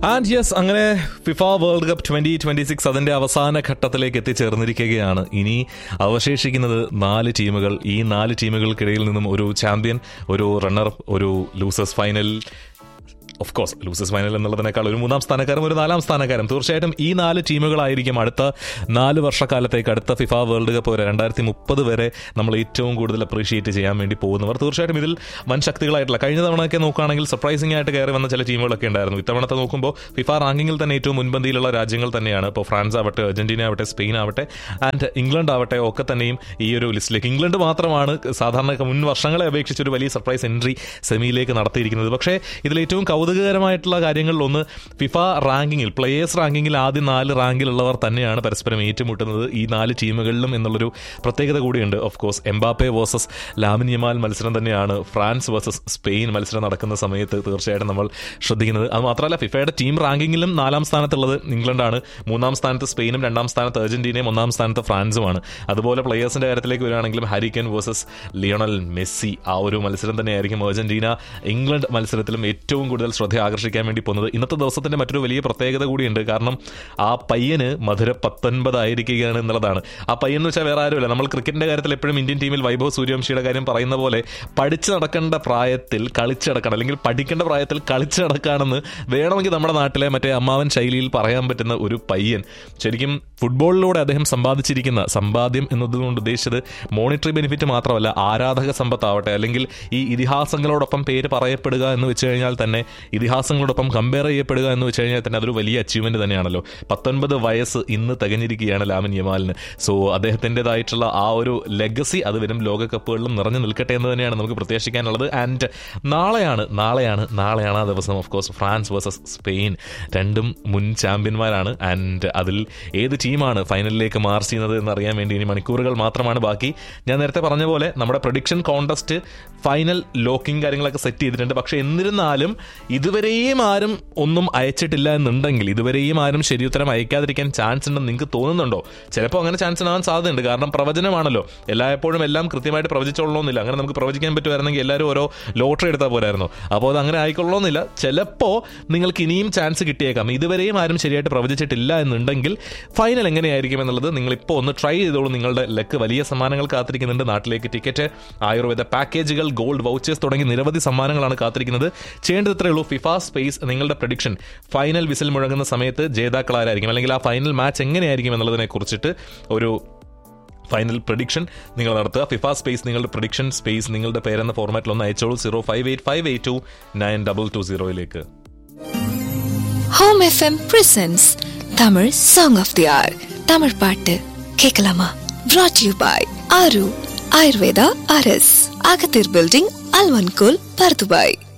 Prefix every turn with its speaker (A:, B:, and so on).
A: and yes അങ്ങനെ FIFA world cup twenty twenty six അതിന്റെ അവസാന ഘട്ടത്തിലേക്ക് എത്തിച്ചേർന്നിരിക്കുകയാണ് ഇനി അവശേഷിക്കുന്നത് നാല് ടീമുകൾ ഈ നാല് ടീമുകൾക്കിടയിൽ നിന്നും ഒരു ചാമ്പ്യൻ ഒരു റണ്ണർ ഒരു losers final of course losers final എന്നുള്ളതിനേക്കാൾ ഒരു മൂന്നാം സ്ഥാനക്കാരും ഒരു നാലാം സ്ഥാനക്കാരും തീർച്ചയായിട്ടും ഈ നാല് ടീമുകളായിരിക്കും അടുത്ത നാല് വർഷക്കാലത്തേക്ക് അടുത്ത ഫിഫ വേൾഡ് കപ്പ് വരെ രണ്ടായിരത്തി മുപ്പത് വരെ നമ്മൾ ഏറ്റവും കൂടുതൽ അപ്രീഷിയേറ്റ് ചെയ്യാൻ വേണ്ടി പോകുന്നവർ തീർച്ചയായിട്ടും ഇതിൽ വൻ ശക്തികളായിട്ടുള്ള കഴിഞ്ഞ തവണയൊക്കെ നോക്കുകയാണെങ്കിൽ സർപ്രൈസിംഗ് ആയിട്ട് കയറി വന്ന ചില ടീമുകളൊക്കെ ഉണ്ടായിരുന്നു ഇത്തവണത്തെ നോക്കുമ്പോൾ ഫിഫ റാങ്കിങ്ങിൽ തന്നെ ഏറ്റവും മുൻപന്തിയിലുള്ള രാജ്യങ്ങൾ തന്നെയാണ് ഇപ്പോൾ ഫ്രാൻസ് ആവട്ടെ അർജന്റീന ആവട്ടെ സ്പെയിൻ ആവട്ടെ ആൻഡ് ഇംഗ്ലണ്ട് ആവട്ടെ ഒക്കെ തന്നെയും ഈ ഒരു ലിസ്റ്റിലേക്ക് ഇംഗ്ലണ്ട് മാത്രമാണ് സാധാരണ മുൻ വർഷങ്ങളെ അപേക്ഷിച്ച് ഒരു വലിയ സർപ്രൈസ് എൻട്രി സെമിയിലേക്ക് നടത്തിയിരിക്കുന്നത് പക്ഷേ ഇതിൽ ഏറ്റവും കൗതുകകരമായിട്ടുള്ള കാര്യങ്ങളിൽ ഒന്ന് ഫിഫ റാങ്കിങ്ങിൽ പ്ലേയേഴ്സ് റാങ്കിങ്ങിൽ ആദ്യം നാല് റാങ്കിലുള്ളവർ തന്നെയാണ് പരസ്പരം ഏറ്റുമുട്ടുന്നത് ഈ നാല് ടീമുകളിലും എന്നുള്ളൊരു പ്രത്യേകത കൂടിയുണ്ട് of course Mbappe versus Lamine Yamal മത്സരം തന്നെയാണ് ഫ്രാൻസ് വേഴ്സസ് സ്പെയിൻ മത്സരം നടക്കുന്ന സമയത്ത് തീർച്ചയായിട്ടും നമ്മൾ ശ്രദ്ധിക്കുന്നത് അത് മാത്രമല്ല ഫിഫയുടെ ടീം റാങ്കിങ്ങിലും നാലാം സ്ഥാനത്തുള്ളത് ഇംഗ്ലണ്ടാണ് മൂന്നാം സ്ഥാനത്ത് സ്പെയിനും രണ്ടാം സ്ഥാനത്ത് അർജന്റീനയും ഒന്നാം സ്ഥാനത്ത് ഫ്രാൻസുമാണ് അതുപോലെ പ്ലേയേഴ്സിന്റെ കാര്യത്തിലേക്ക് വരികയാണെങ്കിലും ഹാരിക്കൻ വേഴ്സസ് ലിയോണൽ മെസ്സി ആ ഒരു മത്സരം തന്നെയായിരിക്കും അർജന്റീന ഇംഗ്ലണ്ട് മത്സരത്തിലും ഏറ്റവും കൂടുതൽ ശ്രദ്ധ ആകർഷിക്കാൻ വേണ്ടി പോകുന്നത് ഇന്നത്തെ ദിവസത്തിന്റെ മറ്റൊരു വലിയ പ്രത്യേകത കൂടിയുണ്ട് കാരണം ആ പയ്യന് മധുര പത്തൊൻപതായിരിക്കുകയാണ് എന്നുള്ളതാണ് ആ പയ്യൻ എന്ന് വെച്ചാൽ വേറെ ആരുമില്ല നമ്മൾ ക്രിക്കറ്റിന്റെ കാര്യത്തിൽ എപ്പോഴും ഇന്ത്യൻ ടീമിൽ വൈഭവ് സൂര്യവംശിയുടെ കാര്യം പറയുന്ന പോലെ പഠിച്ചു നടക്കേണ്ട പ്രായത്തിൽ കളിച്ചു നടക്കണം അല്ലെങ്കിൽ പഠിക്കേണ്ട പ്രായത്തിൽ കളിച്ചു നടക്കാണെന്ന് വേണമെങ്കിൽ നമ്മുടെ നാട്ടിലെ മറ്റേ അമ്മാവൻ ശൈലിയിൽ പറയാൻ പറ്റുന്ന ഒരു പയ്യൻ ശരിക്കും ഫുട്ബോളിലൂടെ അദ്ദേഹം സമ്പാദിച്ചിരിക്കുന്ന സമ്പാദ്യം എന്നതുകൊണ്ട് ഉദ്ദേശിച്ചത് മോണിറ്ററി ബെനിഫിറ്റ് മാത്രമല്ല ആരാധക സമ്പത്താവട്ടെ അല്ലെങ്കിൽ ഈ ഇതിഹാസങ്ങളോടൊപ്പം പേര് പറയപ്പെടുക എന്ന് വെച്ച് കഴിഞ്ഞാൽ തന്നെ ഇതിഹാസങ്ങളോടൊപ്പം കമ്പയർ ചെയ്യപ്പെടുക എന്ന് വെച്ച് കഴിഞ്ഞാൽ തന്നെ അതൊരു വലിയ അച്ചീവ്മെന്റ് തന്നെയാണല്ലോ പത്തൊൻപത് വയസ്സ് ഇന്ന് തികഞ്ഞിരിക്കുകയാണ് ലാമിൻ യമാലിന് സോ അദ്ദേഹത്തിൻ്റെതായിട്ടുള്ള ആ ഒരു ലെഗസി അത് വരും ലോകകപ്പുകളിലും നിറഞ്ഞു നിൽക്കട്ടെ എന്ന് തന്നെയാണ് നമുക്ക് പ്രത്യാശിക്കാനുള്ളത് ആൻഡ് നാളെയാണ് നാളെയാണ് നാളെയാണ് ആ ദിവസം of course France versus Spain രണ്ടും മുൻ ചാമ്പ്യന്മാരാണ് ആൻഡ് അതിൽ ഏത് ടീമാണ് ഫൈനലിലേക്ക് മാർച്ച് ചെയ്യുന്നത് എന്ന് അറിയാൻ വേണ്ടി ഇനി മണിക്കൂറുകൾ മാത്രമാണ് ബാക്കി ഞാൻ നേരത്തെ പറഞ്ഞ പോലെ നമ്മുടെ പ്രൊഡിക്ഷൻ കോൺടെസ്റ്റ് ഫൈനൽ ലോക്കിംഗ് കാര്യങ്ങളൊക്കെ സെറ്റ് ചെയ്തിട്ടുണ്ട് പക്ഷെ എന്നിരുന്നാലും ഇതുവരെയും ആരും ഒന്നും അയച്ചിട്ടില്ല എന്നുണ്ടെങ്കിൽ ഇതുവരെയും ആരും ശരിയുത്തരം അയക്കാതിരിക്കാൻ ചാൻസ് ഉണ്ടെന്ന് നിങ്ങൾക്ക് തോന്നുന്നുണ്ടോ ചിലപ്പോൾ അങ്ങനെ ചാൻസ് ഉണ്ടാകാൻ സാധ്യതയുണ്ട് കാരണം പ്രവചനമാണല്ലോ എല്ലായ്പ്പോഴും എല്ലാം കൃത്യമായിട്ട് പ്രവചിച്ചോളണമെന്നില്ല അങ്ങനെ നമുക്ക് പ്രവചിക്കാൻ പറ്റുമായിരുന്നെങ്കിൽ എല്ലാവരും ഓരോ ലോട്ടറി എടുത്താൽ പോരായിരുന്നു അപ്പോൾ അത് അങ്ങനെ ആയിക്കൊള്ളണമെന്നില്ല ചിലപ്പോൾ നിങ്ങൾക്ക് ഇനിയും ചാൻസ് കിട്ടിയേക്കാം ഇതുവരെയും ആരും ശരിയായിട്ട് പ്രവചിച്ചിട്ടില്ല എന്നുണ്ടെങ്കിൽ ഫൈനൽ എങ്ങനെയായിരിക്കും എന്നുള്ളത് നിങ്ങളിപ്പോൾ ഒന്ന് ട്രൈ ചെയ്തോളൂ നിങ്ങളുടെ ലക്ക് വലിയ സമ്മാനങ്ങൾ കാത്തിരിക്കുന്നുണ്ട് നാട്ടിലേക്ക് ടിക്കറ്റ് ആയുർവേദ പാക്കേജുകൾ ഗോൾഡ് വൗച്ചേഴ്സ് തുടങ്ങി നിരവധി സമ്മാനങ്ങളാണ് കാത്തിരിക്കുന്നത് ചെയ്യേണ്ടത് ഇത്രയേ ഉള്ളൂ ഫിഫ സ്പേസ് നിങ്ങളുടെ പ്രഡിക്ഷൻ ഫൈനൽ വിസിൽ മുഴങ്ങുന്ന സമയത്ത് ജേതാക്കളാരായിരിക്കും അല്ലെങ്കിൽ ആ ഫൈനൽ മാച്ച് എങ്ങനെയായിരിക്കും എന്നുള്ളതിനെ കുറിച്ചിട്ട് ഒരു ഫൈനൽ പ്രഡിക്ഷൻ നിങ്ങൾ നടത്തുക ഫിഫ സ്പേസ് നിങ്ങളുടെ പ്രഡിക്ഷൻ സ്പേസ് നിങ്ങളുടെ പേരെന്ന ഫോർമാറ്റിൽ ഒന്ന് അയച്ചോളൂ zero five eight five eight two nine double two സീറോയിലേക്ക്
B: home F M presents Tamil song of the hour Tamil பாட்டு கேட்கலாமா brought யூ பாய் ஆரு ஆயுர்வேதா அரஸ் அகத்தீர் பில்டிங் அல்வன்கோல் பர்துபாய்